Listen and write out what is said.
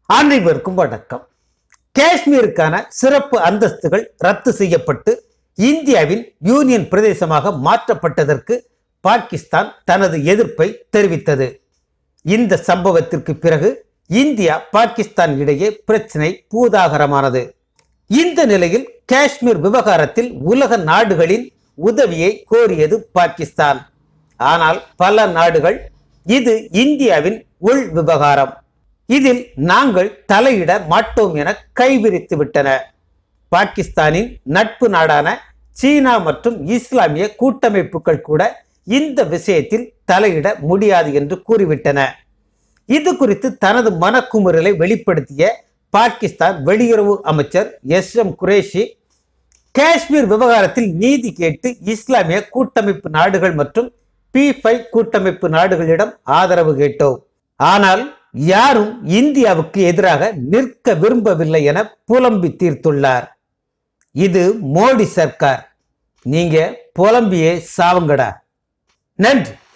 அனைவருக்கும் வணக்கம் காஷ்மீருக்கான சிறப்பு அந்தஸ்துகள் ரத்து செய்யப்பட்டு இந்தியாவின் யூனியன் பிரதேசமாக மாற்றப்பட்டதற்கு பாகிஸ்தான் தனது எதிர்ப்பை தெரிவித்தது இந்த சம்பவத்திற்கு பிறகு இந்தியா பாகிஸ்தான் இடையே பிரச்சினை பூதாகரமானது இந்த நிலையில் காஷ்மீர் விவகாரத்தில் உலக நாடுகளின் உதவியை கோரியது பாகிஸ்தான் ஆனால் பல நாடுகள் இது இந்தியாவின் உள் விவகாரம் இதில் நாங்கள் தலையிட மாட்டோம் என கைவிரித்து விட்டன பாகிஸ்தானின் நட்பு நாடான சீனா மற்றும் இஸ்லாமிய கூட்டமைப்புகள் கூட இந்த விஷயத்தில் தலையிட முடியாது என்று கூறிவிட்டன இது குறித்து தனது மனக்குமுறலை வெளிப்படுத்திய பாகிஸ்தான் வெளியுறவு அமைச்சர் எஸ் எம் குரேஷி காஷ்மீர் விவகாரத்தில் நீதி கேட்டு இஸ்லாமிய கூட்டமைப்பு நாடுகள் மற்றும் பி ஃபைவ் கூட்டமைப்பு நாடுகளிடம் ஆதரவு கேட்டோம் ஆனால் யாரும் இந்தியாவுக்கு எதிராக நிற்க விரும்பவில்லை என புலம்பி தீர்த்துள்ளார் இது மோடி சர்க்கார் நீங்க புலம்பியே சாவுங்கடா நன்றி